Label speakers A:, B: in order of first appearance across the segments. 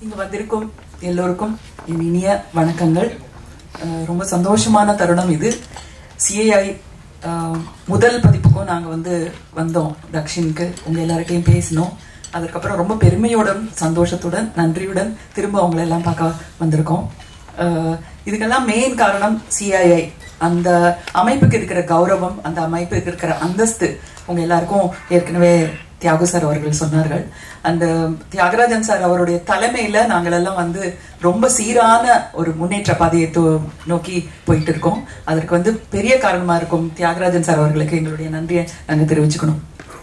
A: இங்க வந்திருக்கும் எல்லோருக்கும் என் இனிய வணக்கங்கள் அஹ் ரொம்ப சந்தோஷமான தருணம் இது சிஏஐ முதல் பதிப்புக்கும் நாங்க வந்து வந்தோம் தக்ஷினுக்கு உங்க எல்லார்கிட்டையும் பேசினோம் அதுக்கப்புறம் ரொம்ப பெருமையுடன் சந்தோஷத்துடன் நன்றியுடன் திரும்ப அவங்கள எல்லாம் பார்க்க வந்திருக்கோம் அஹ் இதுக்கெல்லாம் மெயின் காரணம் சிஐஐ அந்த அமைப்புக்கு இருக்கிற கௌரவம் அந்த அமைப்புக்கு இருக்கிற அந்தஸ்து உங்க எல்லாருக்கும் ஏற்கனவே தியாகு சார் அவர்கள் சொன்னார்கள் அந்த தியாகராஜன் சார் அவருடைய தலைமையில நாங்கள் எல்லாம் வந்து ரொம்ப சீரான ஒரு முன்னேற்ற பாதையை தோ- நோக்கி போயிட்டு இருக்கோம் அதற்கு வந்து பெரிய காரணமா இருக்கும் தியாகராஜன் சார் அவர்களுக்கு எங்களுடைய நன்றியை நாங்க தெரிவிச்சுக்கணும்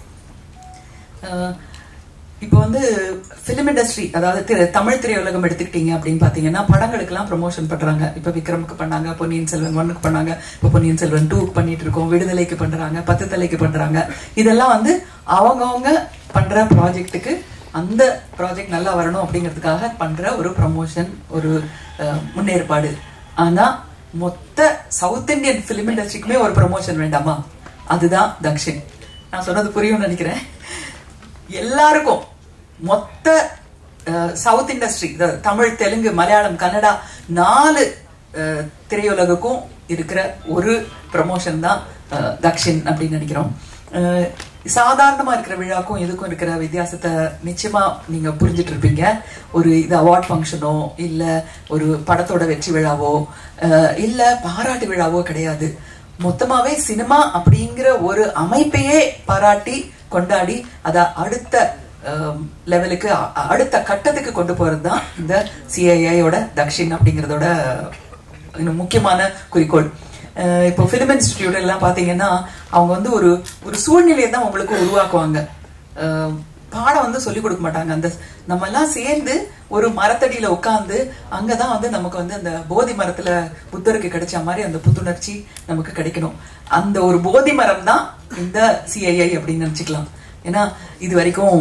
A: அஹ் இப்போ வந்து ஃபிலிம் இண்டஸ்ட்ரி அதாவது திரு- தமிழ் திரையுலகம் எடுத்துக்கிட்டீங்க அப்படின்னு பாத்தீங்கன்னா படங்களுக்கெல்லாம் ப்ரொமோஷன் பண்றாங்க இப்போ விக்ரமுக்கு பண்ணாங்க பொன்னியின் செல்வன் ஒன்னுக்கு பண்ணாங்க இப்போ பொன்னியின் செல்வன் டூக்கு பண்ணிட்டு இருக்கோம் விடுதலைக்கு பண்றாங்க பத்து தலைக்கு பண்றாங்க இதெல்லாம் வந்து அவங்கவங்க பண்ற ப்ராஜெக்ட்டுக்கு அந்த ப்ராஜெக்ட் நல்லா வரணும் அப்படிங்கிறதுக்காக பண்ற ஒரு ப்ரமோஷன் ஒரு அஹ், முன்னேற்பாடு ஆனா மொத்த சவுத் இந்தியன் ஃபிலிம் இண்டஸ்ட்ரிக்குமே ஒரு ப்ரமோஷன் வேண்டாமா அதுதான் தக்ஷின் நான் சொன்னது புரியும்னு நினைக்கிறேன் எல்லாருக்கும் மொத்த சவுத் இண்டஸ்ட்ரி தமிழ் தெலுங்கு மலையாளம் கன்னடா நாலு அஹ், திரையுலகுக்கும் இருக்கிற ஒரு ப்ரமோஷன் தான் அஹ், தக்ஷின் அப்படின்னு நினைக்கிறோம் அஹ், சாதாரணமா இருக்கிற விழாக்கும் இதுக்கும் இருக்கிற வித்தியாசத்தை நிச்சயமா நீங்க புரிஞ்சுட்டு இருப்பீங்க ஒரு இது அவார்ட் ஃபங்க்ஷனோ இல்ல ஒரு படத்தோட வெற்றி விழாவோ அஹ், இல்ல பாராட்டு விழாவோ கிடையாது மொத்தமாவே சினிமா அப்படிங்கிற ஒரு அமைப்பையே பாராட்டி கொண்டாடி அத அடுத்த லெவலுக்கு அடுத்த கட்டத்துக்கு கொண்டு போறது தான் இந்த சிஐஐயோட தக்ஷின் அப்படிங்கறதோட இன்னும் முக்கியமான குறிக்கோள் அஹ் இப்போ ஃபிலிம் இன்ஸ்டிடியூட் எல்லாம் பாத்தீங்கன்னா அவங்க வந்து ஒரு ஒரு சூழ்நிலையை தான் உங்களுக்கு உருவாக்குவாங்க அஹ் பாடம் வந்து சொல்லிக் கொடுக்க மாட்டாங்க அந்த நம்ம எல்லாம் சேர்ந்து ஒரு மரத்தடியில உட்கார்ந்து அங்கதான் வந்து நமக்கு வந்து அந்த போதி மரத்துல புத்தருக்கு கிடைச்ச மாதிரி அந்த புத்துணர்ச்சி நமக்கு கிடைக்கணும் அந்த ஒரு போதி மரம் தான் இந்த சிஐஐ அப்படின்னு நினைச்சுக்கலாம் ஏன்னா இது வரைக்கும்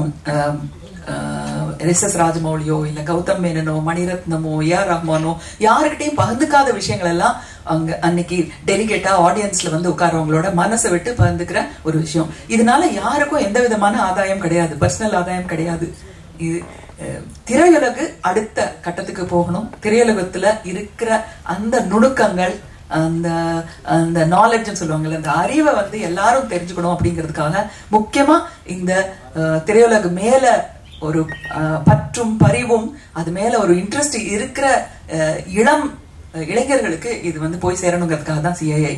A: எஸ் எஸ் ராஜமௌலியோ இல்ல கௌதம் மேனனோ மணிரத்னமோ ஏஆர் ரஹ்மானோ யாருக்கிட்டையும் பகிர்ந்துக்காத விஷயங்கள் எல்லாம் அங்க அன்னைக்கு டெலிகேட்டா ஆடியன்ஸ்ல வந்து உட்கார்றவங்களோட மனசை விட்டு பகிர்ந்துக்கிற ஒரு விஷயம் இதனால யாருக்கும் எந்த விதமான ஆதாயம் கிடையாது பர்சனல் ஆதாயம் கிடையாது இது அஹ், திரையுலகு அடுத்த கட்டத்துக்கு போகணும் திரையுலகத்துல இருக்கிற அந்த நுணுக்கங்கள் அந்த அந்த நாலேஜ்னு சொல்லுவாங்கல்ல அந்த அறிவை வந்து எல்லாரும் தெரிஞ்சுக்கணும் அப்படிங்கிறதுக்காக முக்கியமா இந்த அஹ், திரையுலகு மேல ஒரு அஹ், பற்றும் பரிவும் அது மேல ஒரு இன்ட்ரெஸ்ட் இருக்கிற அஹ், இளம் அஹ், இளைஞர்களுக்கு இது வந்து போய் சேரணுங்கிறதுக்காக தான் சிஐஐ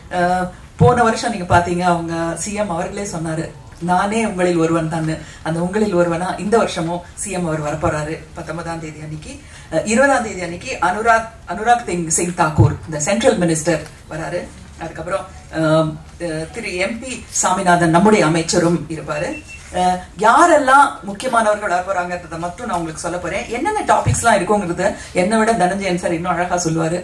A: போன வருஷம் நீங்க பாத்தீங்க அவங்க சிஎம் அவர்களே சொன்னாரு நானே உங்களில் ஒருவன் தான் அந்த உங்களில் ஒருவனா இந்த வருஷமும் சிஎம் அவர் வரப்போறாரு பத்தொன்பதாம் தேதி அன்னைக்கு அஹ், இருபதாம் தேதி அன்னைக்கு அனுராக் அனுராக் திங் சிங் தாக்கூர் இந்த சென்ட்ரல் மினிஸ்டர் வராரு அதுக்கப்புறம் அஹ், அஹ், திரு எம்பி சாமிநாதன் நம்முடைய அமைச்சரும் இருப்பாரு அஹ், யாரெல்லாம் முக்கியமானவர்கள் வர போறாங்கன்றத மட்டும் நான் உங்களுக்கு சொல்ல போறேன் என்னென்ன டாபிக்ஸ் எல்லாம் இருக்குங்கிறத என்னை விட தனஞ்சயன் சார் இன்னும் அழகா சொல்லுவாரு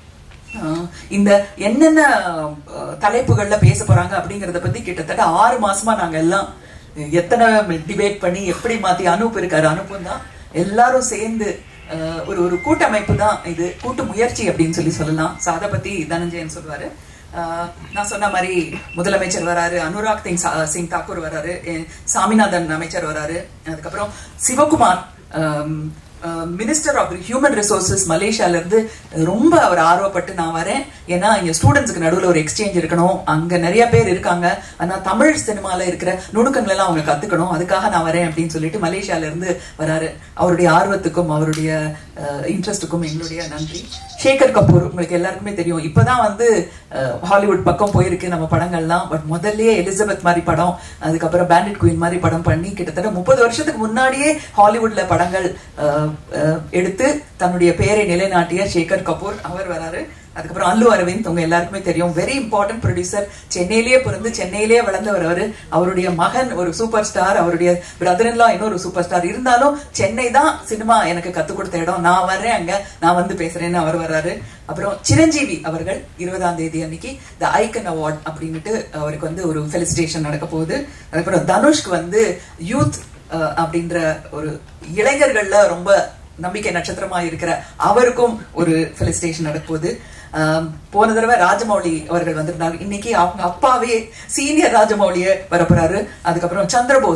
A: ஆஹ் இந்த என்னென்ன அஹ், தலைப்புகள்ல பேச போறாங்க அப்படிங்கறத பத்தி கிட்டத்தட்ட ஆறு மாசமா நாங்க எல்லாம் எத்தனை டிபேட் பண்ணி எப்படி மாத்தி அனுப்பு இருக்காரு அனுப்பும் தான் எல்லாரும் சேர்ந்து அஹ், ஒரு ஒரு கூட்டமைப்பு தான் இது கூட்டு முயற்சி அப்படின்னு சொல்லி சொல்லலாம் So அத பத்தி தனஞ்சயன் சொல்லுவாரு ஆஹ், நான் சொன்ன மாதிரி முதலமைச்சர் வராரு அனுராக் சிங் சா- சிங் தாக்கூர் வராரு எ- சாமிநாதன் அமைச்சர் வராரு அதுக்கப்புறம் Sivakumar minister of human resources மலேசியால இருந்து ரொம்ப அவர் ஆர்வப்பட்டு நான் வரேன் ஏன்னா இங்க ஸ்டூடெண்ட்ஸ்க்கு நடுவுல ஒரு எக்ஸ்சேஞ்ச் இருக்கணும் அங்க நிறைய பேர் இருக்காங்க ஆனா தமிழ் சினிமால இருக்கிற நுணுக்கங்கள் எல்லாம் அவங்க கத்துக்கணும் அதுக்காக நான் வரேன் அப்படின்னு சொல்லிட்டு மலேசியால இருந்து வராரு அவருடைய ஆர்வத்துக்கும் அவருடைய இன்ட்ரெஸ்ட்டுக்கும் எங்களுடைய நன்றி ஷேகர் கபூர் உங்களுக்கு எல்லாருக்குமே தெரியும் இப்பதான் வந்து அஹ், ஹாலிவுட் பக்கம் போயிருக்கு நம்ம படங்கள்லாம் பட் முதல்லயே எலிசபெத் மாதிரி படம் அதுக்கப்புறம் பேண்டிட் குயின் மாதிரி படம் பண்ணி கிட்டத்தட்ட முப்பது வருஷத்துக்கு முன்னாடியே ஹாலிவுட்ல படங்கள் அஹ், அஹ், எடுத்து தன்னுடைய பெயரை நிலைநாட்டிய ஷேகர் கபூர் அவர் வராரு அதுக்கப்புறம் அல்லு அரவிந்த் உங்க எல்லாருக்குமே தெரியும் வெரி இம்பார்ட்டன்ட் ப்ரொடியூசர் சென்னையிலேயே பிறந்து சென்னையிலேயே வளர்ந்தவர் அவரு அவருடைய மகன் ஒரு சூப்பர் ஸ்டார் அவருடைய பிரதர் இன்னொரு சூப்பர் ஸ்டார் இருந்தாலும் சென்னை தான் சினிமா எனக்கு கத்துக் கொடுத்த இடம் நான் வர்றேன் அங்க நான் வந்து பேசுறேன்னு அவர் வர்றாரு அப்புறம் சிரஞ்சீவி அவர்கள் இருபதாம் தேதி அன்னைக்கு த ஐக்கன் அவார்ட் அப்படின்னுட்டு அவருக்கு வந்து ஒரு ஃபெலிசிட்டேஷன் நடக்க போகுது அதுக்கப்புறம் தனுஷ்க்கு வந்து யூத் அப்படின்ற ஒரு இளைஞர்கள்ல ரொம்ப நம்பிக்கை நட்சத்திரமா இருக்கிற அவருக்கும் ஒரு ஃபெலிசிட்டேஷன் நடக்கும்போது ஆம், போன தடவை ராஜமௌலி அவர்கள் வந்திருந்தாங்க இன்னைக்கு அவங்க அப்பாவே சீனியர் ராஜமௌலிய வரப்போறாரு அதுக்கப்புறம் சந்திரபோஸ்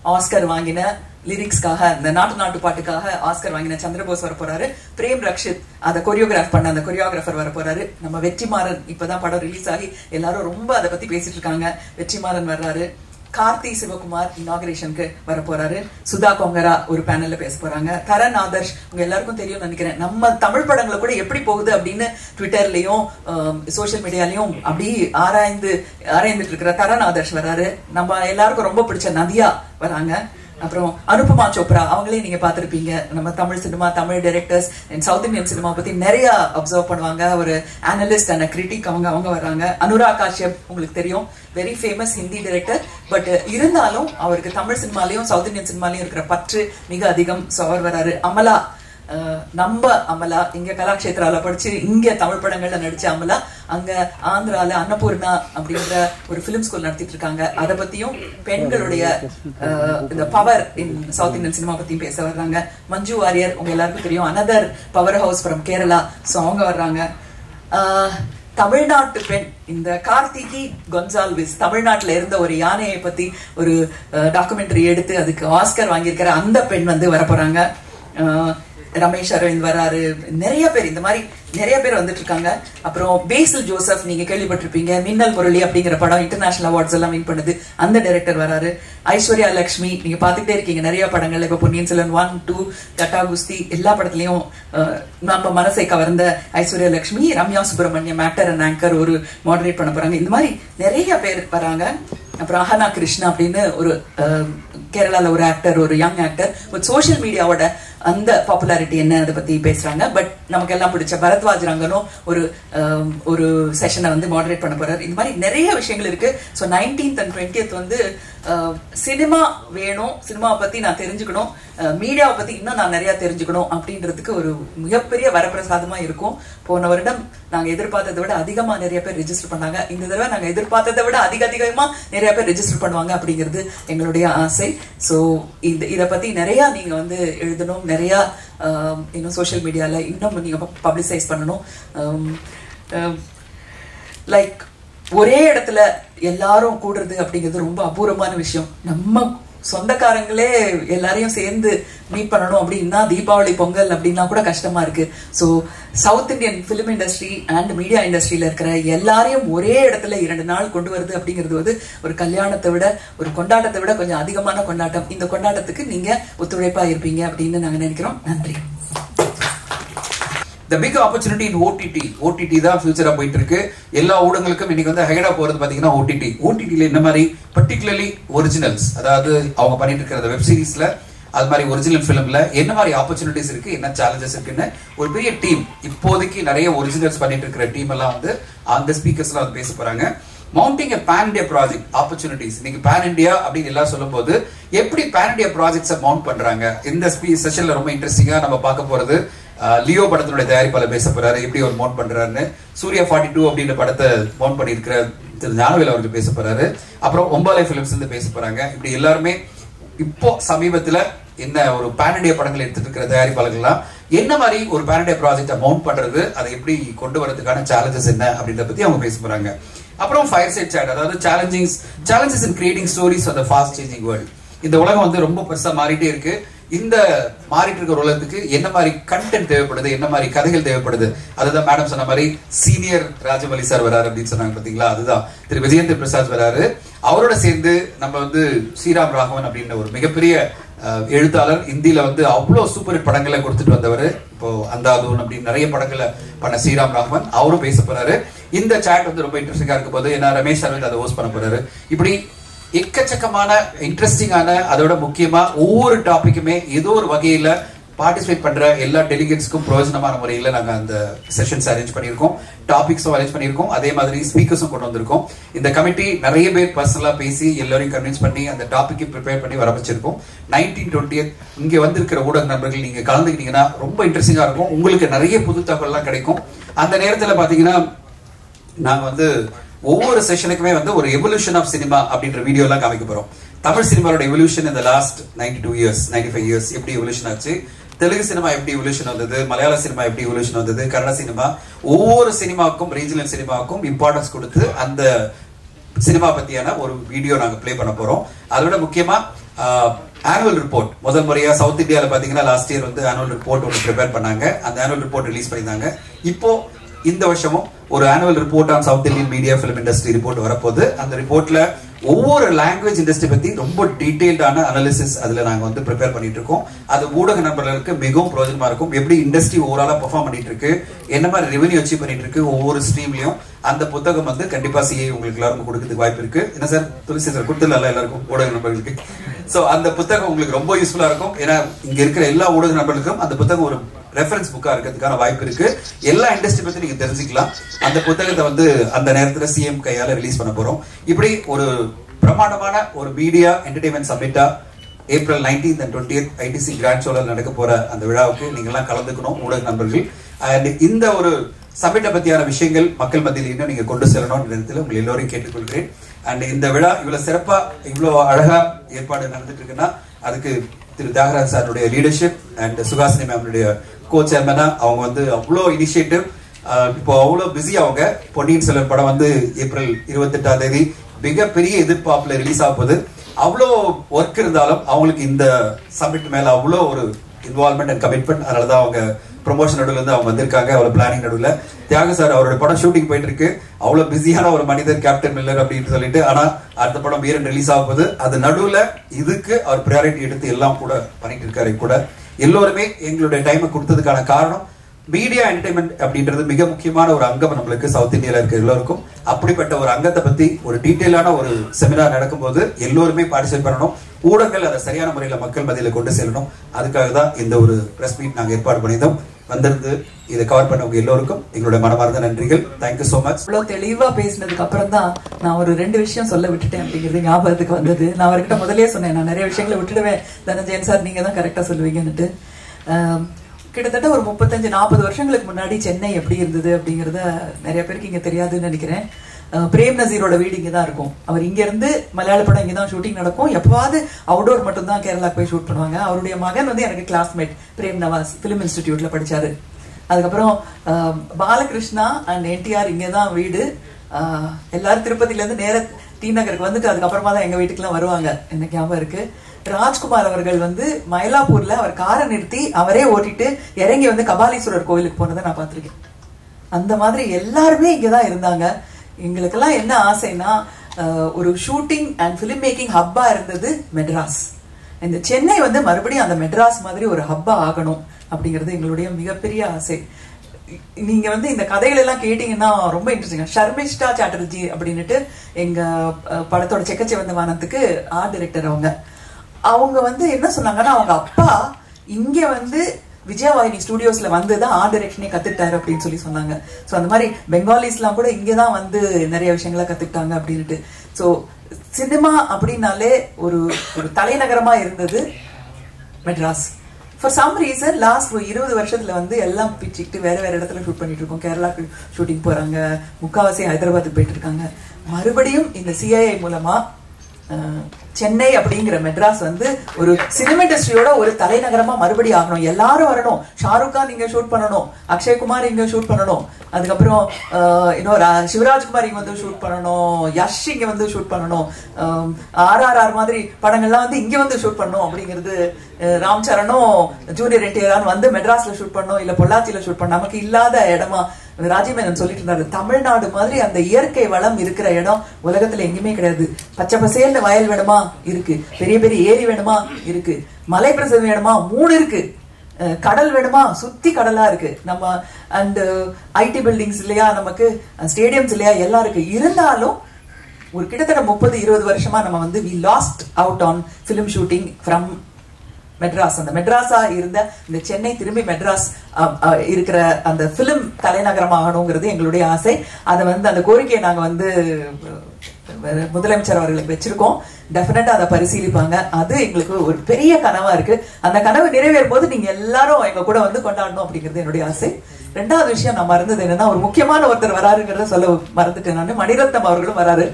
A: ஆஸ்கர் வாங்கின லிரிக்ஸ்க்காக இந்த நாட்டு நாட்டு பாட்டுக்காக ஆஸ்கர் வாங்கின சந்திரபோஸ் வர போறாரு பிரேம் ரக்ஷித் அதை கொரியோகிராஃப் பண்ண அந்த கொரியோகிராஃபர் வர போறாரு நம்ம வெற்றிமாறன் இப்பதான் படம் ரிலீஸ் ஆகி எல்லாரும் ரொம்ப அதை பத்தி பேசிட்டு இருக்காங்க வெற்றிமாறன் வர்றாரு கார்த்தி சிவகுமார் இனாகிரேஷனுக்கு வர போறாரு சுதா கொங்கரா ஒரு பேனல்ல பேச போறாங்க தரன் ஆதர்ஷ் உங்க எல்லாருக்கும் தெரியும் நினைக்கிறேன் நம்ம தமிழ் படங்களை கூட எப்படி போகுது அப்படின்னு ட்விட்டர்லயும் சோஷியல் மீடியாலயும் அப்படி ஆராய்ந்து ஆராய்ந்துட்டு இருக்கிற தரன் ஆதர்ஷ் வராரு நம்ம எல்லாருக்கும் ரொம்ப பிடிச்ச நதியா வராங்க அப்புறம் அனுபமா சோப்ரா அவங்களையும் நீங்க பார்த்திருப்பீங்க நம்ம Tamil cinema Tamil directors and south Indian cinema பத்தி நிறைய அப்சர்வ் பண்ணுவாங்க ஒரு அனலிஸ்ட் அண்ட் கிரிட்டிக் அவங்க அவங்க வர்றாங்க அனுராக் காஷ்யப் உங்களுக்கு தெரியும் very famous Hindi director but இருந்தாலும் அவருக்கு தமிழ் சினிமாலையும் சவுத் இந்தியன் சினிமாலையும் இருக்கிற பற்று மிக அதிகம் ஸோ அவர் வராரு அமலா அஹ் நம்ம அமலா இங்க கலாக்ஷேத்ரால படிச்சு இங்க தமிழ் படங்கள்ல நடிச்ச அமலா அங்க ஆந்திரால அன்னபூர்ணா அப்படின்ற ஒரு பிலிம் ஸ்கூல் நடத்திட்டு இருக்காங்க அதை பத்தியும் பெண்களுடைய அஹ், இந்த power in south Indian cinema பத்தியும் பேச வர்றாங்க மஞ்சு வாரியர் உங்க எல்லாருக்கும் தெரியும் another power house from Kerala so அவங்க வர்றாங்க ஆஹ், தமிழ்நாட்டு பெண் இந்த கார்த்திகி கொன்சால்விஸ் தமிழ்நாட்டுல இருந்த ஒரு யானையை பத்தி ஒரு டாக்குமெண்ட்ரி எடுத்து அதுக்கு ஆஸ்கர் வாங்கியிருக்கிற அந்த பெண் வந்து வர போறாங்க ஆஹ், ரமேஷ் அரவிந்த் வராரு நிறைய பேர் இந்த மாதிரி நிறைய பேர் வந்துட்டு இருக்காங்க அப்புறம் பேசில் ஜோசப் நீங்க கேள்விப்பட்டிருப்பீங்க மின்னல் முரளி அப்படிங்கிற படம் இன்டர்நேஷனல் அவார்ட்ஸ் எல்லாம் வின் பண்ணுது அந்த டைரக்டர் வராரு ஐஸ்வர்யா லக்ஷ்மி நீங்க பாத்துக்கிட்டே இருக்கீங்க நிறைய படங்கள்ல இப்ப பொன்னியின் செல்வன் ஒன் டூ கட்டா குஸ்தி எல்லா படத்துலயும் அஹ், நம்ம மனசை கவர்ந்த Aishwarya Lakshmi Ramya Subramaniam actor and anchor ஒரு மாடரேட் பண்ண போறாங்க இந்த மாதிரி நிறைய பேர் வராங்க அப்புறம் அஹனா கிருஷ்ணா அப்படின்னு ஒரு அஹ், கேரளால ஒரு ஆக்டர் ஒரு யங் ஆக்டர் ஒரு சோஷியல் மீடியாவோட அந்த பாப்புலாரிட்டி என்ன அதை பத்தி பேசுறாங்க பட் நமக்கு எல்லாம் பிடிச்ச பரத்வாஜ் ரங்கனும் ஒரு அஹ், ஒரு செஷனை வந்து மாடரேட் பண்ண போறாரு இந்த மாதிரி நிறைய விஷயங்கள் இருக்கு ஸோ நைன்டீன்த் அண்ட் டுவெண்ட்டியத் வந்து சினிமா வேணும் சினிமாவை பத்தி நான் தெரிஞ்சுக்கணும் மீடியாவை பத்தி இன்னும் நான் நிறைய தெரிஞ்சுக்கணும் அப்படின்றதுக்கு ஒரு மிகப்பெரிய வரப்பிரசாதமா இருக்கும் போன வருடம் நாங்க எதிர்பார்த்ததை விட அதிகமா நிறைய பேர் ரெஜிஸ்டர் பண்ணாங்க இந்த தடவை நாங்க எதிர்பார்த்ததை விட அதிக அதிகமா நிறைய பேர் ரெஜிஸ்டர் பண்ணுவாங்க அப்படிங்கிறது எங்களுடைய ஆசை ஸோ இது இதை பத்தி நிறைய நீங்க வந்து எழுதணும் நிறைய ஆஹ், இன்னும் சோஷியல் மீடியால இன்னும் நீங்க பப்ளிசைஸ் பண்ணணும் லைக் ஒரே இடத்துல எல்லாரும் கூடுறது அப்படிங்கிறது ரொம்ப அபூர்வமான விஷயம் நம்ம சொந்தக்காரங்களே எல்லாரையும் சேர்ந்து மீட் பண்ணணும் அப்படின்னா தீபாவளி பொங்கல் அப்படின்னா கூட கஷ்டமா இருக்கு so south Indian film industry and media இண்டஸ்ட்ரியில இருக்கிற எல்லாரையும் ஒரே இடத்துல இரண்டு நாள் கொண்டு வருது அப்படிங்கிறது வந்து ஒரு கல்யாணத்தை விட ஒரு கொண்டாட்டத்தை விட கொஞ்சம் அதிகமான கொண்டாட்டம் இந்த கொண்டாட்டத்துக்கு நீங்க ஒத்துழைப்பா இருப்பீங்க அப்படின்னு நாங்க நினைக்கிறோம் நன்றி
B: the big opportunity in OTT OTT தான் ஃபியூச்சரா போயிட்டு இருக்கு எல்லா ஊடகங்களுக்கும் இன்னைக்கு வந்து ஹெகடா போறது பாத்தீங்கன்னா ஓடிடி ஓடிடில என்ன மாதிரி பர்டிகுலர்லி ஒரிஜினல்ஸ் அதாவது அவங்க பண்ணிட்டு இருக்கிற வெப் சீரிஸ்ல அது மாதிரி ஒரிஜினல் ஃபிலிம்ல என்ன மாதிரி ஆப்பர்ச்சுனிட்டிஸ் இருக்கு என்ன சேலஞ்சஸ் இருக்குன்னு ஒரு பெரிய டீம் இப்போதைக்கு நிறைய ஒரிஜினல்ஸ் பண்ணிட்டு இருக்கிற டீம் எல்லாம் வந்து அந்த ஸ்பீக்கர்ஸ்லாம் வந்து பேச போறாங்க mounting a pan India project opportunities இன்னைக்கு பேன் இண்டியா அப்படின்னு எல்லாம் சொல்லும்போது எப்படி பேன் இண்டியா ப்ராஜெக்ட்ஸை மவுண்ட் பண்றாங்க இந்த ஸ்பீ செஷன்ல ரொம்ப இன்ட்ரெஸ்டிங்கா நம்ம பார்க்க போறது அஹ், லியோ படத்தினுடைய தயாரிப்பாளர் பேச போறாரு எப்படி அவர் மவுண்ட் பண்றாருன்னு சூர்யா ஃபார்ட்டி டூ அப்படின்ற படத்தை மவுண்ட் பண்ணியிருக்கிற திரு ஞானவேல் அவர்கள் பேச போறாரு அப்புறம் ஒம்பாலை பிலிம்ஸ் இருந்து பேச போறாங்க இப்படி எல்லாருமே இப்போ சமீபத்துல என்ன ஒரு பேன் இண்டியா படங்கள் எடுத்துட்டு இருக்கிற தயாரிப்பாளர்கள்லாம் என்ன மாதிரி ஒரு பேன் இண்டியா ப்ராஜெக்டை மவுண்ட் பண்றது அதை எப்படி கொண்டு வரதுக்கான சேலஞ்சஸ் என்ன அப்படின்றத பத்தி அவங்க பேச போறாங்க அப்புறம் ஃபயர் சைட் சேட் அதாவது challenges challenges in creating stories of the fast changing world இந்த உலகம் வந்து ரொம்ப பெருசா மாறிட்டே இருக்கு இந்த மாறிட்டு இருக்கிற உலகத்துக்கு என்ன மாதிரி கண்டென்ட் தேவைப்படுது என்ன மாதிரி கதைகள் தேவைப்படுது அதுதான் மேடம் சொன்ன மாதிரி சீனியர் ராஜமௌலி சார் வராரு அப்படின்னு சொன்னாங்க பாத்தீங்களா அதுதான் திரு விஜயேந்திர பிரசாத் வராரு அவரோட சேர்ந்து நம்ம வந்து ஸ்ரீராம் ராகவன் அப்படின்ற ஒரு மிகப்பெரிய அஹ், எழுத்தாளர் இந்தியில வந்து அவ்வளோ சூப்பர் ஹிட் படங்களை கொடுத்துட்டு வந்தவர் இப்போ அந்தாதூன் அப்படின்னு நிறைய படங்களை பண்ண ஸ்ரீராம் ராகவன் அவரும் பேச போறாரு இந்த சாட் வந்து ரொம்ப இன்ட்ரெஸ்டிங்கா இருக்க போது ஏன்னா ரமேஷ் அரவிந்த் அதை ஹோஸ்ட் பண்ண போறாரு இப்படி எக்கச்சக்கமான இன்ட்ரெஸ்டிங்கான அதோட முக்கியமா ஒவ்வொரு டாபிக்குமே ஏதோ ஒரு வகையில பார்ட்டிசிபேட் பண்ற எல்லா டெலிகேட்ஸ்க்கும் பிரயோஜனமான முறையில நாங்க அந்த செஷன்ஸ் அரேஞ்ச் பண்ணியிருக்கோம் டாபிக்ஸும் அரேஞ்ச் பண்ணியிருக்கோம் அதே மாதிரி ஸ்பீக்கர்ஸும் கொண்டு வந்திருக்கோம் இந்த கமிட்டி நிறைய பேர் பர்சனலா பேசி எல்லாரையும் கன்வின்ஸ் பண்ணி அந்த டாபிக்கை ப்ரிப்பேர் பண்ணி வர வச்சிருக்கோம் நைன்டீன் டுவெண்ட்டி இங்க வந்திருக்கிற ஊடக நண்பர்கள் நீங்க கலந்துக்கிட்டீங்கன்னா ரொம்ப இன்ட்ரெஸ்டிங்கா இருக்கும் உங்களுக்கு நிறைய புது தகவல்லாம் கிடைக்கும் அந்த நேரத்துல பாத்தீங்கன்னா நாங்க வந்து ஒவ்வொரு செஷனுக்குமே வந்து ஒரு எவல்யூஷன் ஆஃப் சினிமா அப்படின்ற வீடியோ எல்லாம் காமிக்க போறோம் தமிழ் சினிமாவோட எவல்யூஷன் இந்த last ninety two years ninety five years எப்படி எவல்யூஷன் ஆச்சு தெலுங்கு சினிமா எப்படி எவல்யூஷன் வந்தது மலையாள சினிமா எப்படி எவல்யூஷன் வந்தது கன்னட சினிமா ஒவ்வொரு சினிமாவுக்கும் ரீஜனல் சினிமாவுக்கும் இம்பார்ட்டன்ஸ் கொடுத்து அந்த சினிமா பத்தியான ஒரு வீடியோ நாங்க ப்ளே பண்ண போறோம் அதோட முக்கியமா ஆனுவல் ரிப்போர்ட் முதல் முறையா சவுத் இந்தியாவில் பாத்தீங்கன்னா லாஸ்ட் இயர் வந்து ஆனுவல் ரிப்போர்ட் ஒன்று ப்ரிப்பேர் பண்ணாங்க அந்த ஆனுவல் ரிப்போர்ட் ரிலீஸ் பண்ணியிருந்தாங்க இப்போ இந்த வருஷமும் ஒரு annual report on south Indian media film industry report வரப்போகுது அந்த ரிப்போர்ட்ல ஒவ்வொரு லாங்குவேஜ் இண்டஸ்ட்ரி பத்தி ரொம்ப டீடைல்டான அனாலிசிஸ் அதுல நாங்க வந்து ப்ரிப்பேர் பண்ணிட்டு இருக்கோம் அது ஊடக நண்பர்களுக்கு மிகவும் பிரயோஜனமா இருக்கும் எப்படி இண்டஸ்ட்ரி ஓவராலா பெர்ஃபார்ம் பண்ணிட்டு இருக்கு என்ன மாதிரி ரெவன்யூ அச்சீவ் பண்ணிட்டு இருக்கு ஒவ்வொரு ஸ்ட்ரீம்லயும் அந்த புத்தகம் வந்து கண்டிப்பா சிஏ உங்களுக்கு எல்லாருக்கும் கொடுக்கறதுக்கு வாய்ப்பு இருக்கு என்ன சார் துளசி சார் கொடுத்துடல எல்லாருக்கும் ஊடக நண்பர்களுக்கு சோ அந்த புத்தகம் உங்களுக்கு ரொம்ப யூஸ்ஃபுல்லா இருக்கும் ஏன்னா இங்க இருக்கிற எல்லா ஊடக நண்பர்களுக்கும் அந்த புத்தகம் ஒரு ரெஃபரன்ஸ் புக்கா இருக்கிறதுக்கான வாய்ப்பு இருக்கு எல்லா இண்டஸ்ட்ரி பத்தி நீங்க தெரிஞ்சுக்கலாம் அந்த புத்தகத்தை வந்து அந்த நேரத்துல சிஎம் கையால ரிலீஸ் பண்ண போறோம் இப்படி ஒரு பிரமாண்டமான ஒரு மீடியா என்டர்டைன்மெண்ட் சப்மிட்டா April nineteenth and twenty ITC grand ஷோல நடக்க போற அந்த விழாவுக்கு நீங்க எல்லாம் கலந்துக்கணும் ஊடக நண்பர்கள் அண்ட் இந்த ஒரு சமிட்டை பத்தியான விஷயங்கள் மக்கள் மத்தியில் இன்னும் நீங்க கொண்டு செல்லணும் இடத்துல உங்களை எல்லோரையும் கேட்டுக்கொள்கிறேன் அண்ட் இந்த விழா இவ்வளவு சிறப்பா இவ்வளவு அழகா ஏற்பாடு நடந்துட்டு இருக்குன்னா அதுக்கு திரு தியாகராஜ் சாருடைய லீடர்ஷிப் அண்ட் சுகாசினி மேம்னுடைய கோ சேர்மனா அவங்க வந்து அவ்வளோ இனிஷியேட்டிவ் இப்போ அவ்வளோ பிஸி அவங்க பொன்னியின் செல்வன் படம் வந்து ஏப்ரல் இருபத்தெட்டாம் தேதி மிகப்பெரிய எதிர்பார்ப்புல ரிலீஸ் ஆக போகுது அவ்வளோ ஒர்க் இருந்தாலும் அவங்களுக்கு இந்த சப்மிட் மேல அவ்வளோ ஒரு இன்வால்மெண்ட் அண்ட் கமிட்மெண்ட் அதனால தான் அவங்க ப்ரொமோஷன் நடுவில் இருந்து அவங்க வந்திருக்காங்க அவ்வளோ பிளானிங் நடுவில் தியாக சார் அவரோட படம் ஷூட்டிங் போயிட்டு இருக்கு அவ்வளோ பிஸியான ஒரு மனிதர் கேப்டன் மில்லர் அப்படின்னு சொல்லிட்டு ஆனா அடுத்த படம் வீரன் ரிலீஸ் ஆக போகுது அது நடுவில் இதுக்கு அவர் ப்ரையாரிட்டி எடுத்து எல்லாம் கூட பண்ணிட்டு இருக்காரு கூட எல்லோருமே எங்களுடைய டைமை கொடுத்ததுக்கான காரணம் மீடியா என்டர்டைன்மெண்ட் அப்படின்றது மிக முக்கியமான ஒரு அங்கம் நம்மளுக்கு சவுத் இந்தியால இருக்க எல்லோருக்கும் அப்படிப்பட்ட ஒரு அங்கத்தை பத்தி ஒரு டீட்டெயிலான ஒரு செமினார் நடக்கும்போது எல்லோருமே பார்ட்டிசிபேட் பண்ணணும் ஊடகங்கள் அதை சரியான முறையில் மக்கள் மத்தியில கொண்டு செல்லணும் அதுக்காக தான் இந்த ஒரு பிரஸ் மீட் நாங்க ஏற்பாடு பண்ணியிருந்தோம் வந்திருந்து இதை கவர் பண்ணவங்க எல்லோருக்கும் எங்களுடைய மனமார்ந்த நன்றிகள் தேங்க்யூ so மச்
A: இவ்வளவு தெளிவா பேசினதுக்கு அப்புறம் தான் நான் ஒரு ரெண்டு விஷயம் சொல்ல விட்டுட்டேன் அப்படிங்கிறது ஞாபகத்துக்கு வந்தது நான் அவர்கிட்ட முதல்லயே சொன்னேன் நான் நிறைய விஷயங்களை விட்டுடுவேன் தனஞ்சயன் சார் நீங்க தான் கரெக்டா சொல்லுவீங்கன்னுட்டு ஆம், கிட்டத்தட்ட ஒரு முப்பத்தஞ்சு நாற்பது வருஷங்களுக்கு முன்னாடி சென்னை எப்படி இருந்தது அப்படிங்கறத நிறைய பேருக்கு இங்க தெரியாதுன்னு நினைக்கிறேன் அஹ், பிரேம் நசீரோட வீடு இங்க தான் இருக்கும் அவர் இங்க இருந்து மலையாள படம் இங்க தான் ஷூட்டிங் நடக்கும் எப்பவாவது அவுடோர் மட்டும் தான் கேரளாக்கு போய் ஷூட் பண்ணுவாங்க அவருடைய மகன் வந்து எனக்கு கிளாஸ்மேட் பிரேம் நவாஸ் பிலிம் இன்ஸ்டிடியூட்ல படிச்சாரு அதுக்கப்புறம் அஹ், பாலகிருஷ்ணா அண்ட் என்டிஆர் இங்கே தான் வீடு அஹ், எல்லாரும் திருப்பதில இருந்து நேர டி நகருக்கு வந்துட்டு அதுக்கப்புறமா தான் எங்க வீட்டுக்குலாம் வருவாங்க எனக்கு ஞாபகம் இருக்கு ராஜ்குமார் அவர்கள் வந்து மயிலாப்பூர்ல அவர் காரை நிறுத்தி அவரே ஓட்டிட்டு இறங்கி வந்து கபாலீஸ்வரர் கோயிலுக்கு போனதை நான் பார்த்திருக்கேன் அந்த மாதிரி எல்லாருமே இங்கதான் இருந்தாங்க எங்களுக்கெல்லாம் என்ன ஆசைன்னா அஹ், ஒரு ஷூட்டிங் அண்ட் ஃபிலிம் மேக்கிங் ஹப்பா இருந்தது மெட்ராஸ் இந்த சென்னை வந்து மறுபடியும் அந்த மெட்ராஸ் மாதிரி ஒரு ஹப்பா ஆகணும் அப்படிங்கிறது எங்களுடைய மிகப்பெரிய ஆசை நீங்க வந்து இந்த கதைகள் எல்லாம் கேட்டீங்கன்னா ரொம்ப இன்ட்ரெஸ்டிங் ஷர்மிஷ்டா சாட்டர்ஜி அப்படின்னுட்டு எங்க அஹ், படத்தோட செக்கச்சி வந்த வானத்துக்கு ஆர்ட் டைரக்டர் அவங்க அவங்க வந்து என்ன சொன்னாங்கன்னா அவங்க அப்பா இங்க வந்து விஜயவாகினி ஸ்டுடியோஸ்ல வந்து தான் ஆர்ட் டைரக்ஷனே கத்துக்கிட்டாரு அப்படின்னு சொல்லி சொன்னாங்க ஸோ அந்த மாதிரி பெங்காலிஸ்லாம் கூட இங்கே தான் வந்து நிறைய விஷயங்களை கத்துக்கிட்டாங்க அப்படின்ட்டு ஸோ சினிமா அப்படின்னாலே ஒரு ஒரு தலைநகரமா இருந்தது Madras for some reason last ஒரு இருபது வருஷத்துல வந்து எல்லாம் பிச்சுக்கிட்டு வேற வேற இடத்துல ஷூட் பண்ணிட்டு இருக்கோம் கேரளாக்கு ஷூட்டிங் போறாங்க முக்காவாசி ஹைதராபாத்துக்கு போயிட்டு இருக்காங்க மறுபடியும் இந்த சிஐஐ மூலமா அஹ், சென்னை அப்படிங்கிற மெட்ராஸ் வந்து ஒரு சினிமா இண்டஸ்ட்ரியோட ஒரு தலைநகரமா மறுபடியும் ஆகணும் எல்லாரும் வரணும் ஷாருக் கான் இங்க ஷூட் பண்ணணும் அக்ஷய்குமார் இங்க ஷூட் பண்ணணும் அதுக்கப்புறம் அஹ், இன்னொரு அஹ், சிவராஜ்குமார் இங்க வந்து ஷூட் பண்ணணும் யஷ் இங்க வந்து ஷூட் பண்ணணும் ஆர்ஆர்ஆர் மாதிரி படங்கள்லாம் வந்து இங்க வந்து ஷூட் பண்ணணும் அப்படிங்கிறது அஹ், ராம் சரணும் ஜூனியர் என்டிஆர் வந்து மெட்ராஸ்ல ஷூட் பண்ணணும் இல்ல பொள்ளாச்சியில ஷூட் பண்ணணும் நமக்கு இல்லாத இடமா ராஜீவ் சொல்லிட்டு இருந்தாரு தமிழ்நாடு மாதிரி அந்த இயற்கை வளம் இருக்கிற இடம் உலகத்துல எங்கேயுமே கிடையாது பச்சை பசேல்னு வயல் வேணுமா இருக்கு பெரிய பெரிய ஏரி வேணுமா இருக்கு மலை பிரசவம் வேணுமா மூணு இருக்கு அஹ் கடல் வேணுமா சுத்தி கடலா இருக்கு நம்ம அண்ட் ஐடி பில்டிங்ஸ் இல்லையா நமக்கு ஸ்டேடியம்ஸ் இல்லையா எல்லாம் இருக்கு இருந்தாலும் ஒரு கிட்டத்தட்ட முப்பது இருபது வருஷமா நம்ம வந்து we lost out on film shooting from Madras அந்த மெட்ராஸா இருந்த இந்த சென்னை திரும்பி மெட்ராஸ் அஹ், அஹ், இருக்கிற அந்த பிலிம் தலைநகரம் ஆகணுங்கிறது எங்களுடைய ஆசை அதை வந்து அந்த கோரிக்கையை நாங்க வந்து அஹ், முதலமைச்சர் அவர்களுக்கு வச்சிருக்கோம் டெஃபினட்டா அதை பரிசீலிப்பாங்க அது எங்களுக்கு ஒரு பெரிய கனவா இருக்கு அந்த கனவு நிறைவேறும் போது நீங்க எல்லாரும் எங்க கூட வந்து கொண்டாடணும் அப்படிங்கிறது என்னுடைய ஆசை ரெண்டாவது விஷயம் நான் மறந்தது என்னன்னா ஒரு முக்கியமான ஒருத்தர் வராருங்கிறத சொல்ல மறந்துட்டேன் நான் மணிரத்னம் அவர்களும் வராரு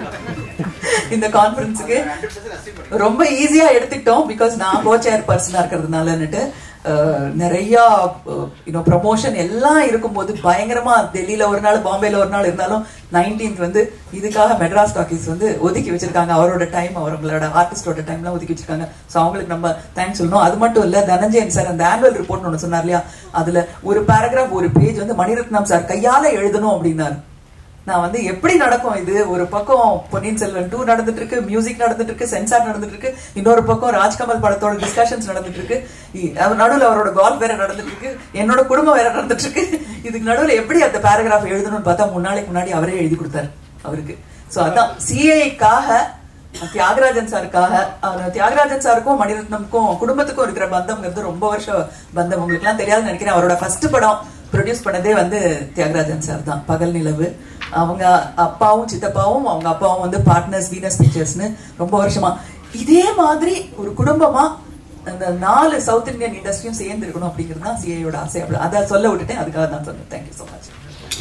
A: இந்த கான்ஃபரன்ஸுக்கு ரொம்ப ஈஸியா எடுத்துக்கிட்டோம் பிகாஸ் நான் கோ சேர் பர்சனா இருக்கிறதுனாலன்னுட்டு அஹ், நிறைய அஹ், இன்னும் ப்ரமோஷன் எல்லாம் இருக்கும்போது பயங்கரமா டெல்லியில ஒரு நாள் பாம்பேல ஒரு நாள் இருந்தாலும் நைன்டீன்த் வந்து இதுக்காக மெட்ராஸ் டாக்கீஸ் வந்து ஒதுக்கி வச்சிருக்காங்க அவரோட டைம் அவங்களோட ஆர்டிஸ்டோட டைம்லாம் ஒதுக்கி வச்சிருக்காங்க ஸோ அவங்களுக்கு நம்ம தேங்க்ஸ் சொல்லணும் அது மட்டும் இல்ல தனஞ்சயன் சார் அந்த ஆனுவல் ரிப்போர்ட் ஒன்று சொன்னார் இல்லையா அதுல ஒரு பேராகிராஃப் ஒரு பேஜ் வந்து மணிரத்னம் சார் கையால எழுதணும் அப்படின்னாரு நான் வந்து எப்படி நடக்கும் இது ஒரு பக்கம் பொன்னியின் செல்வன் டூ நடந்துட்டு இருக்கு மியூசிக் நடந்துட்டு இருக்கு சென்சார் நடந்துட்டு இருக்கு இன்னொரு பக்கம் ராஜ்கமல் படத்தோட டிஸ்கஷன்ஸ் நடந்துட்டு இருக்கு இ- அவர் நடுவுல அவரோட கால்ஃப் வேற நடந்துட்டு இருக்கு என்னோட குடும்பம் வேற நடந்துட்டு இருக்கு இதுக்கு நடுவுல எப்படி அந்த பேராகிராஃப் எழுதணும்னு பார்த்தா மூணு நாளைக்கு முன்னாடி அவரே எழுதி கொடுத்தாரு அவருக்கு சோ அதான் சிஏக்காக தியாகராஜன் சாருக்காக அவர் தியாகராஜன் சாருக்கும் மணிரத்னம்க்கும் குடும்பத்துக்கும் இருக்கிற பந்தம்ங்கிறது ரொம்ப வருஷம் பந்தம் உங்களுக்கு எல்லாம் தெரியாதுன்னு நினைக்கிறேன் அவரோட ஃபர்ஸ்ட் படம் ப்ரொடியூஸ் பண்ணதே வந்து தியாகராஜன் சார் தான் பகல் நிலவு அவங்க அப்பாவும் சித்தப்பாவும் அவங்க அப்பாவும் வந்து பார்ட்னர்ஸ் வீனஸ் பிக்சர்ஸ்னு ரொம்ப வருஷமா இதே மாதிரி ஒரு குடும்பமா அந்த நாலு சவுத் இந்தியன் இண்டஸ்ட்ரியும் சேர்ந்து இருக்கணும் அப்படிங்கிறது தான் சிஐயோட ஆசை அப்படி அதை சொல்ல விட்டுட்டேன் அதுக்காக தான் சொன்னேன் thank you so much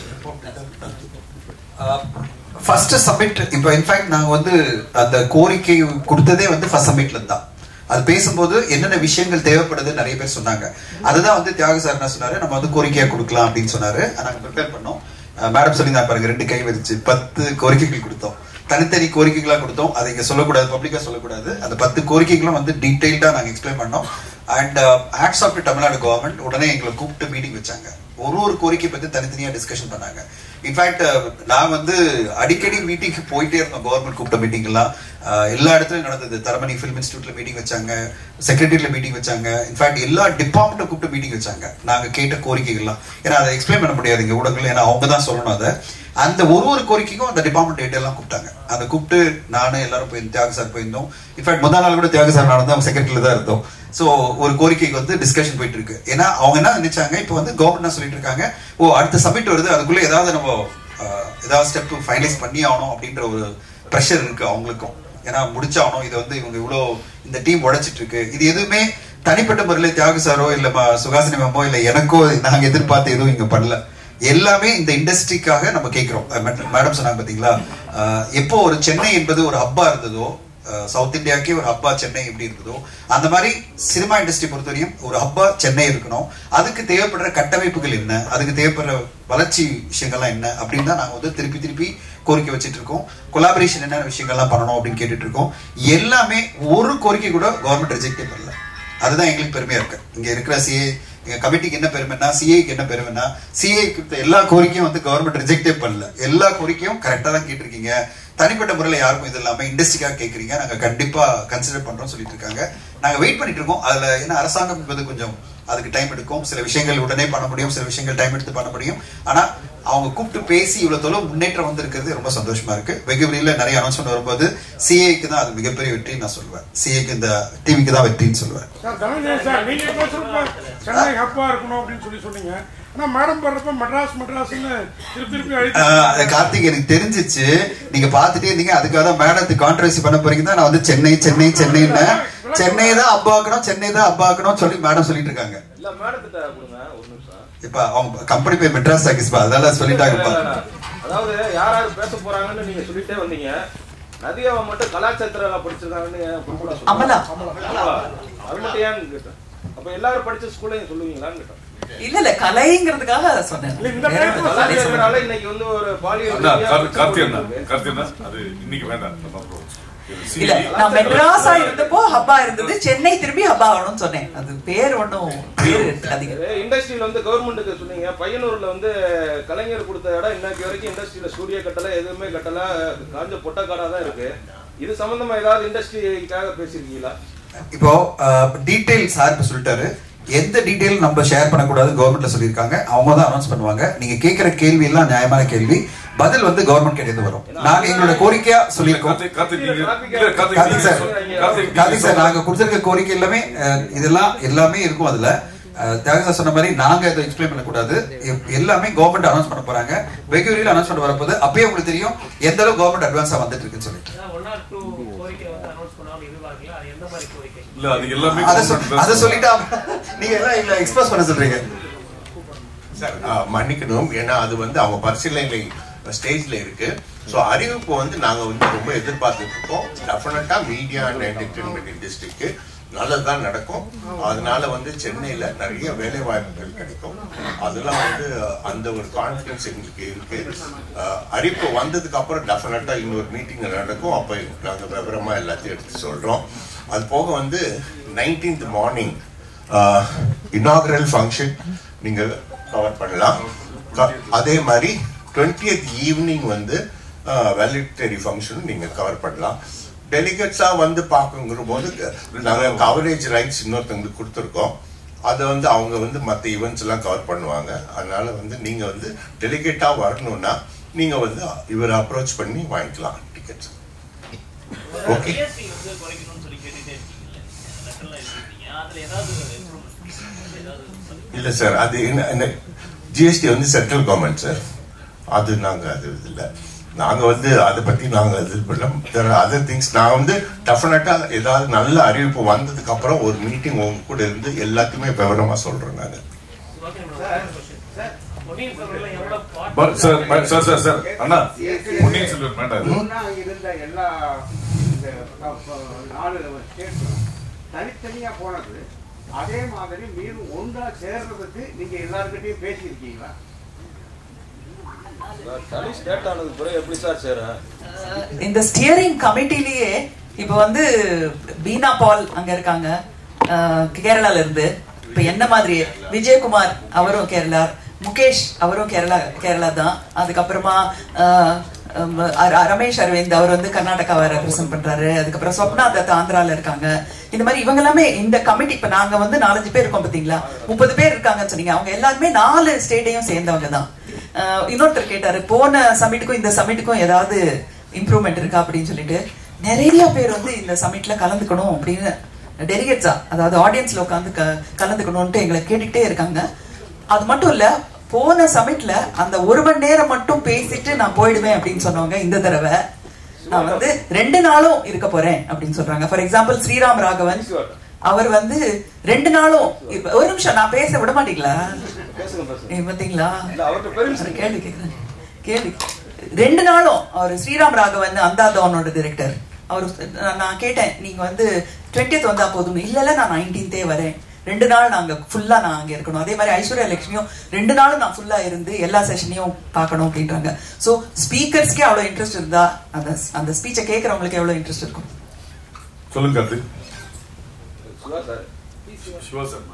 B: first summit இப்போ இன்ஃபேக்ட் நாங்க வந்து அந்த கோரிக்கை கொடுத்ததே வந்து ஃபர்ஸ்ட் சப்மிட்ல தான் அது பேசும்போது என்னென்ன விஷயங்கள் தேவைப்படுது நிறைய பேர் சொன்னாங்க அதுதான் வந்து தியாக சார் என்ன சொன்னாரு நம்ம வந்து கோரிக்கையா கொடுக்கலாம் அப்படின்னு சொன்னாரு நாங்க ப்ரிப்பேர் பண்ணோம் மேடம் சொல்லி நான் பாருங்க ரெண்டு கை வச்சு பத்து கோரிக்கைகள் கொடுத்தோம் தனித்தனி கோரிக்கைகளா கொடுத்தோம் அதை இங்க சொல்லக்கூடாது பப்ளிக்கா சொல்லக்கூடாது அந்த பத்து கோரிக்கைகளும் வந்து டீடைல்டா நாங்க எக்ஸ்பிளைன் பண்ணோம் and hats off to Tamil Nadu government உடனே எங்களை கூப்பிட்டு மீட்டிங் வச்சாங்க ஒரு ஒரு கோரிக்கை பத்தி தனித்தனியா டிஸ்கஷன் பண்ணாங்க இன்ஃபேக்ட் நான் வந்து அடிக்கடி மீட்டிங்க்கு போயிட்டே இருந்தோம் கவர்மெண்ட் கூப்பிட்ட மீட்டிங் எல்லாம் அஹ், எல்லா இடத்துலயும் நடந்தது தரமணி ஃபிலிம் இன்ஸ்டியூட்ல மீட்டிங் வச்சாங்க செக்ரட்டரியில மீட்டிங் வச்சாங்க இன்ஃபேக்ட் எல்லா டிபார்ட்மெண்ட்டும் கூப்பிட்டு மீட்டிங் வச்சாங்க நாங்க கேட்ட கோரிக்கைகள்லாம் ஏன்னா அதை எக்ஸ்பிளைன் பண்ண முடியாது இங்க ஊடகங்கள் ஏன்னா அவங்க தான் சொல்லணும் அதை அந்த ஒரு ஒரு கோரிக்கைக்கும் அந்த டிபார்ட்மெண்ட் ஹெட் எல்லாம் கூப்பிட்டாங்க அந்த கூப்பிட்டு நானும் எல்லாரும் போய் தியாக சார் போயிருந்தோம் இன்ஃபேக்ட் முதல் நாள் கூட தியாக சார் நடந்தோம் அவங்க செக்ரட்டரியில தான் இருந்தோம் சோ ஒரு கோரிக்கைக்கு வந்து டிஸ்கஷன் போயிட்டு இருக்கு ஏன்னா அவங்க என்ன நினைச்சாங்க இப்போ வந்து கவர்மெண்ட் என்ன சொல்லிட்டு இருக்காங்க ஓ அடுத்த சமிட் வருது அதுக்குள்ள ஏதாவது நம்ம அஹ், ஏதாவது ஸ்டெப் ஃபைனலைஸ் பண்ணி ஆகணும் அப்படின்ற ஒரு ப்ரெஷர் இருக்கு அவங்களுக்கும் ஏன்னா முடிச்சாகணும் இதை வந்து இவங்க இவ்வளோ இந்த டீம் உழைச்சிட்டு இருக்கு இது எதுவுமே தனிப்பட்ட முறையில் தியாகு சாரோ இல்ல ம- சுகாசினி மேமோ இல்ல எனக்கோ நாங்க எதிர்பார்த்து எதுவும் இங்க பண்ணல எல்லாமே இந்த இண்டஸ்ட்ரிக்காக நம்ம கேட்கிறோம் மேடம் சொன்னாங்க பாத்தீங்களா அஹ், எப்போ ஒரு சென்னை என்பது ஒரு ஹப்பா இருந்ததோ அஹ், சவுத் இந்தியாக்கே ஒரு ஹப்பா சென்னை எப்படி இருக்குதோ அந்த மாதிரி சினிமா இண்டஸ்ட்ரி பொறுத்தவரையும் ஒரு ஹப்பா சென்னை இருக்கணும் அதுக்கு தேவைப்படுற கட்டமைப்புகள் என்ன அதுக்கு தேவைப்படுற வளர்ச்சி விஷயங்கள்லாம் என்ன அப்படின்னு தான் நாங்க வந்து திருப்பி திருப்பி கோரிக்கை வச்சிட்டு இருக்கோம் கொலாபரேஷன் என்ன விஷயங்கள்லாம் பண்ணணும் அப்படின்னு கேட்டுட்டு இருக்கோம் எல்லாமே ஒரு கோரிக்கை கூட கவர்மெண்ட் ரிஜெக்டே பண்ணல அதுதான் எங்களுக்கு பெருமையா இருக்கு இங்க இருக்கிற சிஏ எங்க கமிட்டிக்கு என்ன பெருமைன்னா சிஏக்கு என்ன பெருமைன்னா சிஏக்கு எல்லா கோரிக்கையும் வந்து கவர்மெண்ட் ரிஜெக்டே பண்ணல எல்லா கோரிக்கையும் கரெக்டா தான் கேட்டிருக்கீங்க தனிப்பட்ட முறையில் யாருக்கும் இது இல்லாம இண்டஸ்ட்ரிக்காக கேட்குறீங்க நாங்க கண்டிப்பா கன்சிடர் பண்றோம் சொல்லிட்டு இருக்காங்க நாங்க வெயிட் பண்ணிட்டு இருக்கோம் அதுல என்ன அரசாங்கம் என்பது கொஞ்சம் அதுக்கு டைம் எடுக்கும் சில விஷயங்கள் உடனே பண்ண முடியும் சில விஷயங்கள் டைம் எடுத்து பண்ண முடியும் ஆனா அவங்க கூப்பிட்டு பேசி இவ்வளவு தொலைவு முன்னேற்றம் வந்திருக்கிறது ரொம்ப சந்தோஷமா இருக்கு வெகு விரைவில் நிறைய அனௌன்ஸ்மெண்ட் வரும்போது சிஏக்கு தான் அது மிகப்பெரிய வெற்றின்னு நான் சொல்லுவேன் சிஏக்கு இந்த டிவிக்கு தான் வெற்றின்னு சொல்லுவேன்
C: சார் தனஞ்சயன் சார் நீங்க பேசுறப்ப சென்னை ஹப்பா இருக்கணும் அப்படின்னு சொல்லி சொன்னீங்க ஆனா மேடம் வர்றப்ப மெட்ராஸ் மெட்ராஸ்னு திருப்பி திருப்பி
B: ஆஹ் அது
C: அழித்து
B: கார்த்திக் எனக்கு தெரிஞ்சிச்சு நீங்க பாத்துட்டே இருந்தீங்க அதுக்காக தான் மேடத்துக்கு கான்ட்ரவர்சி பண்ண போறீங்க தான் நான் வந்து சென்னை சென்னை சென்னைன்னு சென்னை தான் அப்பாக்கணும் சென்னை தான் அப்பாக்கணும் சொல்லி மேடம் சொல்லிட்டு இருக்காங்க
D: இல்ல மேடத்திட்ட கொடுங்க ஒரு நிமிஷம்
B: இப்ப அவங்க கம்பெனி பேர் மெட்ராஸ் டாக்கிஸ்பா அதனால சொல்லிட்டாங்கப்பா
D: அதாவது யார் யார் பேச போறாங்கன்னு நீங்க சொல்லிட்டே வந்தீங்க நதியாவை மட்டும் கலாச்சாரத்துல படிச்சிருக்காங்கன்னு குறிப்பிட சொல்லுங்க.
A: அமலா.
D: அமலா. அது மட்டும் ஏன்னு கேட்டேன் அப்ப எல்லாரும் படிச்ச ஸ்கூல்லையும் சொல்லுவீங்களான்னு கேட்டேன்
A: இல்ல இல்ல கலைங்கிறதுக்காக சொன்னேன்
C: இல்ல, இந்த
A: வேற
C: நேரத்துல
A: ஒண்ணும் கலை சொல்லல.
D: கலாச்சாரத்தினால இன்னைக்கு வந்து ஒரு பாலியல்
E: அண்ணா,
D: ரீதியா
E: கார்த்தி- கார்த்தி
D: பிரச்சனை
E: அண்ணா,
D: இருக்கு.
E: கார்த்தி அண்ணா, அது இன்னைக்கு வேண்டாம் நம்ம அப்புறம் இது
A: இல்ல
E: CD
A: நான் மெட்ராஸா இருந்தப்போ ஹப்பா இருந்தது சென்னை திரும்பி ஹப்பா ஆகணும்னு சொன்னேன் அது பேர் ஒண்ணும் பேர் இருக்காதீங்க
D: இண்டஸ்ட்ரியில வந்து கவர்மெண்ட்டுக்கு சொன்னீங்க பையனூர்ல வந்து கலைஞர் கொடுத்த இடம் இன்னைக்கு வரைக்கும் இண்டஸ்ட்ரியில ஸ்டூடியோ கட்டல எதுவுமே கட்டல காஞ்ச பொட்டக்காடா தான் இருக்கு இது சம்பந்தமா ஏதாவது இண்டஸ்ட்ரிக்காக பேசியிருக்கீங்களா
B: இப்போ டீடைல் சார் இப்ப சொல்லிட்டாரு எந்த டீடைல் நம்ம ஷேர் பண்ணக்கூடாது கவர்மெண்ட்ல சொல்லியிருக்காங்க அவங்க தான் அனௌன்ஸ் பண்ணுவாங்க நீங்க கேட்கிற கேள்வி எல்லாம் நியாயமான கேள்வி பதில் வந்து கவர்மெண்ட் கிட்ட வரும் நாங்க எங்களோட கோரிக்கையா சொல்லியிருக்கோம்
E: கார்த்திக், கார்த்திக், நீங்க-
D: Traffic
E: இல்ல, கார்த்திக்,
B: கார்த்திக்
E: நீங்க
B: சார்.
E: சொல்லுங்க. கார்த்திக், நீங்க
B: கார்த்திக் சார்
E: சொல்லுங்க.
B: நாங்க கொடுத்திருக்க கோரிக்கை எல்லாமே அஹ், இதெல்லாம் எல்லாமே இருக்கும் அதுல அஹ், தியாகராஜ் சார் சொன்ன மாதிரி நாங்க இதை எக்ஸ்பிளைன் பண்ணக்கூடாது எ- எல்லாமே கவர்மெண்ட் அனௌன்ஸ் பண்ண போறாங்க வெகு விரைவில் அனௌன்ஸ் பண்ண வரப்போது அப்பயே உங்களுக்கு தெரியும் எந்த அளவுக்கு கவர்மெண்ட் அட்வான்ஸா வந்துட்டு இருக்குன்னு சொல்லிட்டு
F: ஒன் ஆர் டூ கோரிக்கை வந்து அனௌன்ஸ் பண்ணாமல் எதிர்பார்க்கல அது எந்த மாதிரி கோரிக்கை
E: இல்ல, அது எல்லாமே
B: அதை சொல்-
E: government தான்
B: அதை சொல்லிட்டா நீங்க எல்லாம் இல்ல எக்ஸ்பிரஸ் பண்ண சொல்றீங்க
G: சார் ஆ, மன்னிக்கணும் ஏன்னா அது வந்து அவங்க பரிசீலனை ஸ்டேஜ்ல இருக்கு ஸோ அறிவிப்பு வந்து நாங்க வந்து ரொம்ப எதிர்பார்த்துட்டு இருக்கோம் டெஃபினட்டா மீடியா அண்ட் என்டர்டைன்மெண்ட் இண்டஸ்ட்ரிக்கு நல்லதுதான் நடக்கும் அதனால வந்து சென்னையில நிறைய வேலை வாய்ப்புகள் கிடைக்கும் அதெல்லாம் வந்து அந்த ஒரு கான்ஃபிடன்ஸ் எங்களுக்கு இருக்கு அஹ், அறிவிப்பு வந்ததுக்கு அப்புறம் டெஃபினட்டா இன்னொரு மீட்டிங் நடக்கும் அப்ப நாங்க விவரமா எல்லாத்தையும் எடுத்து சொல்றோம் அது போக வந்து நைன்டீன்த் மார்னிங் இனாகரல் ஃபங்க்ஷன் நீங்க கவர் பண்ணலாம் க- அதே மாதிரி டுவெண்ட்டியத் ஈவினிங் வந்து வேலிட்டரி ஃபங்க்ஷன் நீங்க கவர் பண்ணலாம் டெலிகேட்ஸா வந்து பார்க்குங்கிற போது நாங்க கவரேஜ் ரைட்ஸ் இன்னொருத்தவங்களுக்கு கொடுத்துருக்கோம் அதை வந்து அவங்க வந்து மற்ற ஈவெண்ட்ஸ் எல்லாம் கவர் பண்ணுவாங்க அதனால வந்து நீங்க வந்து டெலிகேட்டா வரணும்னா நீங்க வந்து இவரை அப்ரோச் பண்ணி வாங்கிக்கலாம் டிக்கெட்ஸ் ஓகே
F: ஜிஎஸ்டி வந்து குறைக்கணும்னு சொல்லி கேட்டுட்டே இருக்கீங்கல்ல லெட்டர்லாம் எழுதிருக்கீங்க அதுல ஏதாவது improvement ஏதாவது
G: இல்ல சார் அது என்ன ஜிஎஸ்டி வந்து சென்ட்ரல் கவர்மெண்ட் சார் அது நாங்க அது இல்ல நாங்க வந்து அதை பத்தி நாங்க இது பண்ண அதர் திங்ஸ் நான் வந்து டெஃபினட்டா ஏதாவது நல்ல அறிவிப்பு வந்ததுக்கு அப்புறம் ஒரு மீட்டிங் உங்க கூட இருந்து எல்லாத்தையுமே விவரமா சொல்றேன் நாங்க
F: பொன்னியின் செல்வன்ல எவ்வளவு part
E: ப- சார் ப- சார் சார் சார் அண்ணா பொன்னியின் செல்வன் வேண்டாம் இது.
H: முன்னா இருந்த எல்லா இந்த ப- ப- நாலு ஸ்டேட்ஸும் தனித்தனியா போனது அதே மாதிரி மீண்டும் ஒன்றா சேர்றதுக்கு நீங்க எல்லாருக்கிட்டையும் பேசியிருக்கீங்களா
D: தனி ஸ்டேட் ஆனது பிறகு எப்படி சார் சேரும்
A: இந்த ஸ்டியரிங் கமிட்டிலேயே இப்ப வந்து பீனா பால் அங்க இருக்காங்க அஹ், கேரளால இருந்து இப்ப என்ன மாதிரி விஜயகுமார் அவரும் கேரளா முகேஷ் அவரும் கேரளா கேரளா தான் அதுக்கப்புறமா அஹ், உம், அர- ரமேஷ் அரவிந்த் அவர் வந்து கர்நாடகாவை ரெப்ரசென்ட் பண்றாரு அதுக்கப்புறம் சொப்னா தத் ஆந்திரால இருக்காங்க இந்த மாதிரி இவங்க எல்லாமே இந்த கமிட்டி இப்ப நாங்க வந்து நாலஞ்சு பேர் இருக்கோம் பாத்தீங்களா முப்பது பேர் இருக்காங்கன்னு சொன்னீங்க அவங்க எல்லாருமே நாலு ஸ்டேட்டையும் சேர்ந்தவங்க தான் அஹ், இன்னொருத்தர் கேட்டாரு போன சமிட்டுக்கும் இந்த சமிட்டுக்கும் ஏதாவது இம்ப்ரூவ்மெண்ட் இருக்கா அப்படின்னு சொல்லிட்டு நிறைய பேர் வந்து இந்த சமிட்ல கலந்துக்கணும் அப்படின்னு டெலிகேட்ஸா அதாவது ஆடியன்ஸ்ல உட்காந்து க- கலந்துக்கணும்ட்டு எங்களை கேட்டுக்கிட்டே இருக்காங்க அது மட்டும் இல்ல போன சமிட்ல அந்த ஒரு மணி நேரம் மட்டும் பேசிட்டு நான் போயிடுவேன் அப்படின்னு சொன்னவங்க இந்த தடவை நான் வந்து ரெண்டு நாளும் இருக்க போறேன் அப்படின்னு சொல்றாங்க ஃபார் எக்ஸாம்பிள் ஸ்ரீராம் ராகவன் அவர் வந்து ரெண்டு நாளும் இருப்ப- ஒரு நிமிஷம் நான் பேச விட மாட்டீங்களா
D: பேசுங்க பேசுங்க
A: ஏய், பாத்தீங்களா
D: இல்ல அவர்கிட்ட பெருமிஷன்
A: ஒரு கேள்வி கேக்குறேன் கேள்வி ரெண்டு நாளும் அவர் ஸ்ரீராம் ராகவன் அந்தாதவனோட டிரெக்டர் அவர் நான் நான் கேட்டேன் நீங்க வந்து 20th வந்தா போதும் இல்ல இல்ல நான் நைன்டீன்த்தே வரேன் ரெண்டு நாள் நாங்க ஃபுல்லா நான் அங்க இருக்கணும் அதே மாதிரி ஐஸ்வர்யா லட்சுமியும் ரெண்டு நாளும் நான் ஃபுல்லா இருந்து எல்லா செஷனையும் பார்க்கணும் அப்படின்றாங்க சோ ஸ்பீக்கர்ஸ்க்கே அவ்வளவு இன்ட்ரெஸ்ட் இருந்தா அந்த அந்த ஸ்பீச்சை கேட்கறவங்களுக்கு எவ்வளவு இன்ட்ரெஸ்ட் இருக்கும்
E: சொல்லுங்க கார்த்தி
D: சிவா சார்
E: சிவா சார்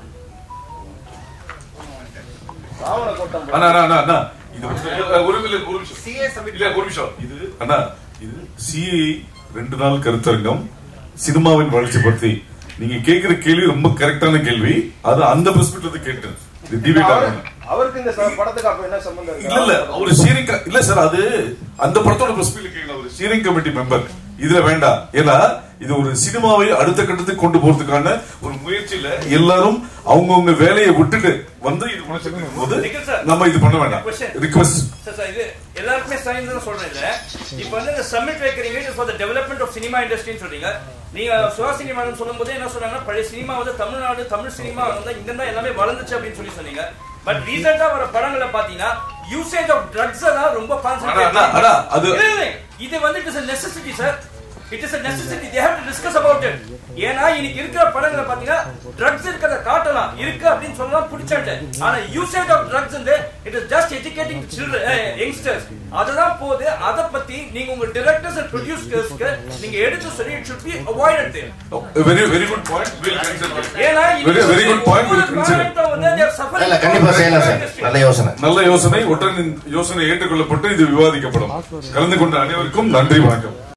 D: ராவண கோட்டம்
E: அண்ணா அண்ணா அண்ணா அண்ணா இது வந்து- ஒரு நிமிஷம் ஒரு நிமிஷம் இல்ல ஒரு நிமிஷம் இது அண்ணா இது சிஐ ரெண்டு நாள் கருத்தரங்கம் சினிமாவின் வளர்ச்சி பத்தி நீங்க கேக்குற கேள்வி ரொம்ப கரெக்டான கேள்வி அது அந்த பெர்ஸ்பெக்டிவ்ல கேட்டேன் இது டிபேட்
D: அவரு-
E: ஆகணும்
D: அவருக்கு இந்த ச- படத்துக்கு அப்ப என்ன சம்பந்தம் இருக்கு
E: இல்ல இல்ல ஒரு ஸ்டீரிங் இல்ல சார் அது அந்த படத்தோட பெர்ஸ்பெக்டிவ் கேட்கலாம் ஒரு ஸ்டீரிங் கமிட்டி மெம்பர் இதுல வேண்டாம் ஏன்னா இது ஒரு சினிமாவை அடுத்த கட்டத்துக்கு கொண்டு போறதுக்கான ஒரு முயற்சியில எல்லாரும் அவங்கவங்க வேலையை விட்டுட்டு வந்து இது குணச்சிருக்கும் போது
F: நிக்கில் சார்.
E: நம்ம இது பண்ண வேண்டாம்
F: Question.
E: ரிக்வஸ்ட்
F: சார் சார் இது எல்லாருக்குமே சயின்ஸ் தான் சொல்றேன் இல்ல இப்போ வந்து இந்த சம்மிட் வைக்கிறீங்க இது for the development of cinema இண்டஸ்ட்ரின்னு சொல்றீங்க நீங்க சுவாசினி மேடம் சொல்லும்போது என்ன சொன்னாங்கன்னா பழைய சினிமா வந்து தமிழ்நாடு தமிழ் சினிமா வந்து இங்க தான் எல்லாமே வளர்ந்துச்சு அப்படின்னு சொல்லி சொன்னீங்க பட் ரீசெண்டா வர படங்களை பாத்தீங்கன்னா யூசேஜ் ஆஃப் ட்ரக்ஸ் தான் ரொம்ப
E: அண்ணா, அண்ணா, அண்ணா, அது-
F: கான்சென்ட்ரேட் இது வந்து it is a necessity sir it is a necessity they have to discuss about it ஏன்னா இன்னைக்கு இருக்கிற படங்களை பாத்தீங்கன்னா ட்ரக்ஸ் இருக்கிறத காட்டலாம் இருக்கு அப்படின்னு சொல்லலாம் பிடிச்சிட்டு ஆனா யூசேஜ் ஆஃப் ட்ரக்ஸ் வந்து it is just educating children youngsters அதுதான் போது அத பத்தி நீங்க உங்க டைரக்டர்ஸ் அண்ட் ப்ரொடியூசர்ஸ்க்கு நீங்க எடுத்து சொல்லி it should be avoided
E: very very good point will consider
F: ஏன்னா
E: Very- very good point, we'll consider.
I: இல்ல கண்டிப்பா செய்யலாம் சார் நல்ல யோசனை
E: நல்ல யோசனை ஒற்றனின் யோசனை ஏற்றுக்கொள்ளப்பட்டு இது விவாதிக்கப்படும் கலந்து கொண்ட அனைவருக்கும் நன்றி வணக்கம்